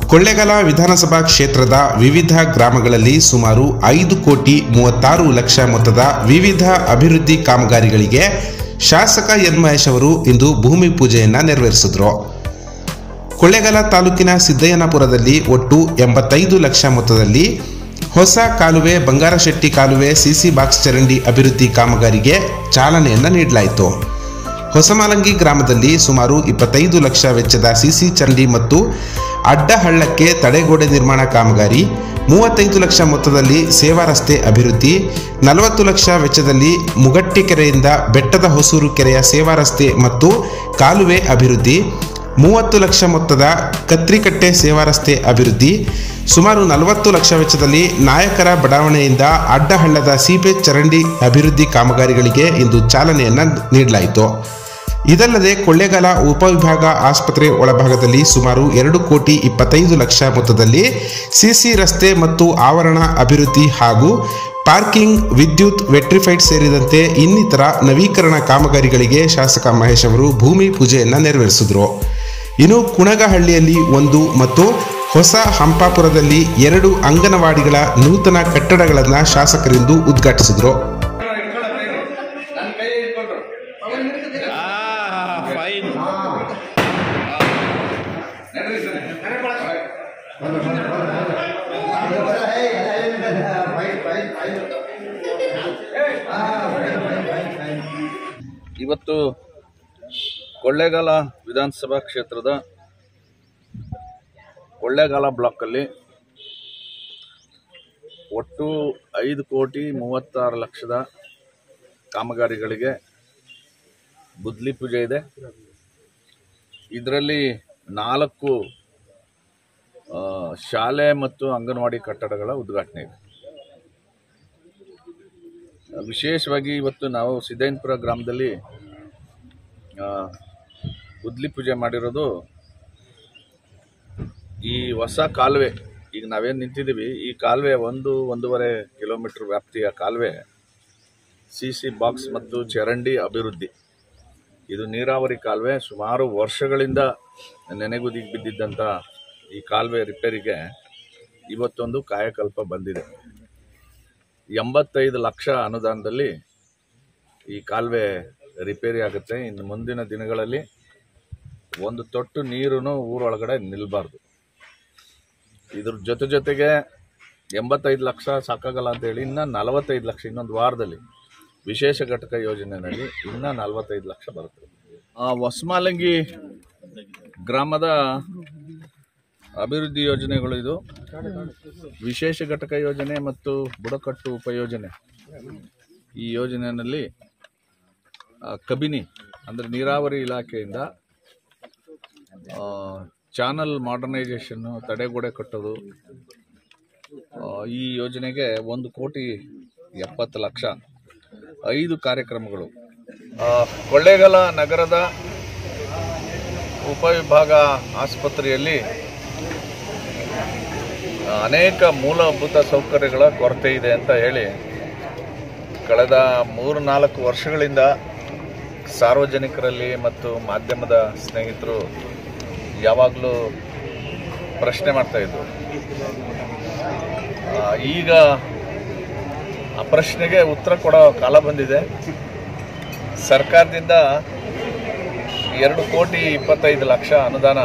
ಕೊಳ್ಳೆಗಾಲ ವಿಧಾನಸಭಾ ಕ್ಷೇತ್ರದ ವಿವಿಧ ಗ್ರಾಮಗಳಲ್ಲಿ ಸುಮಾರು ಐದು ಕೋಟಿ ಮೂವತ್ತಾರು ಲಕ್ಷ ಮೊತ್ತದ ವಿವಿಧ ಅಭಿವೃದ್ಧಿ ಕಾಮಗಾರಿಗಳಿಗೆ ಶಾಸಕ ಎನ್ ಮಹೇಶ್ ಅವರು ಇಂದು ಭೂಮಿ ಪೂಜೆಯನ್ನ ನೆರವೇರಿಸಿದ್ರು ಕೊಳ್ಳೇಗಾಲ ತಾಲೂಕಿನ ಸಿದ್ದಯ್ಯನಪುರದಲ್ಲಿ ಒಟ್ಟು ಎಂಬತ್ತೈದು ಲಕ್ಷ ಮೊತ್ತದಲ್ಲಿ ಹೊಸ ಕಾಲುವೆ ಬಂಗಾರಶೆಟ್ಟಿ ಕಾಲುವೆ ಸಿಸಿ ಬಾಕ್ಸ್ ಚರಂಡಿ ಅಭಿವೃದ್ಧಿ ಕಾಮಗಾರಿಗೆ ಚಾಲನೆಯನ್ನ ನೀಡಲಾಯಿತು ಹೊಸಮಾಲಂಗಿ ಗ್ರಾಮದಲ್ಲಿ ಸುಮಾರು ಇಪ್ಪತ್ತೈದು ಲಕ್ಷ ವೆಚ್ಚದ ಸಿಸಿ ಚರಂಡಿ ಮತ್ತು ಅಡ್ಡ ಹಳ್ಳಕ್ಕೆ ತಡೆಗೋಡೆ ನಿರ್ಮಾಣ ಕಾಮಗಾರಿ ಮೂವತ್ತೈದು ಲಕ್ಷ ಮೊತ್ತದಲ್ಲಿ ಸೇವಾ ರಸ್ತೆ ಅಭಿವೃದ್ಧಿ ನಲವತ್ತು ಲಕ್ಷ ವೆಚ್ಚದಲ್ಲಿ ಮುಗಟ್ಟಿಕೆರೆಯಿಂದ ಬೆಟ್ಟದ ಹೊಸೂರು ಕೆರೆಯ ಸೇವಾ ರಸ್ತೆ ಮತ್ತು ಕಾಲುವೆ ಅಭಿವೃದ್ಧಿ ಮೂವತ್ತು ಲಕ್ಷ ಮೊತ್ತದ ಕತ್ರಿಕಟ್ಟೆ ಸೇವಾ ರಸ್ತೆ ಅಭಿವೃದ್ಧಿ ಸುಮಾರು ನಲವತ್ತು ಲಕ್ಷ ವೆಚ್ಚದಲ್ಲಿ ನಾಯಕರ ಬಡಾವಣೆಯಿಂದ ಅಡ್ಡಹಳ್ಳದ ಸೀಪೇಜ್ ಚರಂಡಿ ಅಭಿವೃದ್ಧಿ ಕಾಮಗಾರಿಗಳಿಗೆ ಇಂದು ಚಾಲನೆಯನ್ನ ನೀಡಲಾಯಿತು ಇದಲ್ಲದೆ ಕೊಳ್ಳೇಗಾಲ ಉಪವಿಭಾಗ ಆಸ್ಪತ್ರೆ ಒಳಭಾಗದಲ್ಲಿ ಸುಮಾರು ಎರಡು ಕೋಟಿ ಇಪ್ಪತ್ತೈದು ಲಕ್ಷ ಮೊತ್ತದಲ್ಲಿ ಸಿಸಿ ರಸ್ತೆ ಮತ್ತು ಆವರಣ ಅಭಿವೃದ್ಧಿ ಹಾಗೂ ಪಾರ್ಕಿಂಗ್ ವಿದ್ಯುತ್ ವೆಟ್ರಿಫೈಡ್ ಸೇರಿದಂತೆ ಇನ್ನಿತರ ನವೀಕರಣ ಕಾಮಗಾರಿಗಳಿಗೆ ಶಾಸಕ ಮಹೇಶ್ ಅವರು ಭೂಮಿ ಪೂಜೆಯನ್ನ ನೆರವೇರಿಸಿದ್ರು ಇನ್ನು ಕುಣಗಹಳ್ಳಿಯಲ್ಲಿ ಒಂದು ಮತ್ತು ಹೊಸ ಹಂಪಾಪುರದಲ್ಲಿ ಎರಡು ಅಂಗನವಾಡಿಗಳ ನೂತನ ಕಟ್ಟಡಗಳನ್ನು ಶಾಸಕರಿಂದು ಉದ್ಘಾಟಿಸಿದ್ರು ನನ್ನ ಕೈ ಹಿಡ್ಕೊಂಡ್ರು ಫೈನ್ ನಡ್ರಿ ಸರ್ ಇವತ್ತು ಕೊಳ್ಳೇಗಾಲ ವಿಧಾನಸಭಾ ಕ್ಷೇತ್ರದ ಕೊಳ್ಳೇಗಾಲ ಬ್ಲಾಕಲ್ಲಿ ಒಟ್ಟು ಐದು ಕೋಟಿ ಮೂವತ್ತಾರು ಲಕ್ಷದ ಕಾಮಗಾರಿಗಳಿಗೆ ಬುದ್ಲಿ ಪೂಜೆ ಇದೆ ಇದರಲ್ಲಿ ನಾಲ್ಕು ಆ, ಶಾಲೆ ಮತ್ತು ಅಂಗನವಾಡಿ ಕಟ್ಟಡಗಳ ಉದ್ಘಾಟನೆ ಇದೆ ವಿಶೇಷವಾಗಿ ಇವತ್ತು ನಾವು ಸಿದ್ದಯ್ಯನಪುರ ಗ್ರಾಮದಲ್ಲಿ ಆ, ಗುದ್ಲಿ ಪೂಜೆ ಮಾಡಿರೋದು ಈ ಹೊಸ ಕಾಲುವೆ ಈಗ ನಾವೇನು ನಿಂತಿದ್ದೀವಿ ಈ ಕಾಲುವೆ ಒಂದು ಒಂದೂವರೆ ಕಿಲೋಮೀಟರ್ ವ್ಯಾಪ್ತಿಯ ಕಾಲುವೆ ಸಿ ಸಿ ಬಾಕ್ಸ್ ಮತ್ತು ಚರಂಡಿ ಅಭಿವೃದ್ಧಿ ಇದು ನೀರಾವರಿ ಕಾಲುವೆ ಸುಮಾರು ವರ್ಷಗಳಿಂದ ನೆನೆಗುದಿಗೆ ಬಿದ್ದಿದ್ದಂಥ ಈ ಕಾಲುವೆ ರಿಪೇರಿಗೆ ಇವತ್ತೊಂದು ಕಾಯಕಲ್ಪ ಬಂದಿದೆ ಎಂಬತ್ತೈದು ಲಕ್ಷ ಅನುದಾನದಲ್ಲಿ ಈ ಕಾಲುವೆ ರಿಪೇರಿ ಆಗುತ್ತೆ ಇನ್ನು ಮುಂದಿನ ದಿನಗಳಲ್ಲಿ ಒಂದು ತೊಟ್ಟು ನೀರು ಊರೊಳಗಡೆ ನಿಲ್ಲಬಾರ್ದು ಇದ್ರ ಜೊತೆ ಜೊತೆಗೆ ಎಂಬತ್ತೈದು ಲಕ್ಷ ಸಾಕಾಗಲ್ಲ ಅಂತ ಹೇಳಿ ಇನ್ನು ನಲವತ್ತೈದು ಲಕ್ಷ ಇನ್ನೊಂದು ವಾರದಲ್ಲಿ ವಿಶೇಷ ಘಟಕ ಯೋಜನೆಯಲ್ಲಿ ಇನ್ನೂ ನಲವತ್ತೈದು ಲಕ್ಷ ಬರುತ್ತೆ ಆ, ಹೊಸಮಾಲಂಗಿ ಗ್ರಾಮದ ಅಭಿವೃದ್ಧಿ ಯೋಜನೆಗಳು ಇದು ವಿಶೇಷ ಘಟಕ ಯೋಜನೆ ಮತ್ತು ಬುಡಕಟ್ಟು ಉಪಯೋಜನೆ ಈ ಯೋಜನೆಯಲ್ಲಿ ಆ, ಕಬಿನಿ ಅಂದರೆ ನೀರಾವರಿ ಇಲಾಖೆಯಿಂದ ಆ, ಚಾನಲ್ ಮಾಡರ್ನೈಸೇಷನ್ನು ತಡೆಗೋಡೆ ಕಟ್ಟೋದು ಆ, ಈ ಯೋಜನೆಗೆ ಒಂದು ಕೋಟಿ ಎಪ್ಪತ್ತು ಲಕ್ಷ ಐದು ಕಾರ್ಯಕ್ರಮಗಳು ಆ, ಕೊಳ್ಳೇಗಾಲ ನಗರದ ಉಪವಿಭಾಗ ಆಸ್ಪತ್ರೆಯಲ್ಲಿ ಅನೇಕ ಮೂಲಭೂತ ಸೌಕರ್ಯಗಳ ಕೊರತೆ ಇದೆ ಅಂತ ಹೇಳಿ ಕಳೆದ ಮೂರು ನಾಲ್ಕು ವರ್ಷಗಳಿಂದ ಸಾರ್ವಜನಿಕರಲ್ಲಿ ಮತ್ತು ಮಾಧ್ಯಮದ ಸ್ನೇಹಿತರು ಯಾವಾಗಲೂ ಪ್ರಶ್ನೆ ಮಾಡ್ತಾ ಇದ್ರು ಆ, ಈಗ ಆ ಪ್ರಶ್ನೆಗೆ ಉತ್ತರ ಕೊಡೋ ಕಾಲ ಬಂದಿದೆ ಸರ್ಕಾರದಿಂದ ಎರಡು ಕೋಟಿ ಇಪ್ಪತ್ತೈದು ಲಕ್ಷ ಅನುದಾನ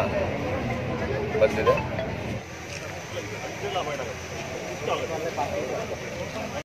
ಬಂದಿದೆ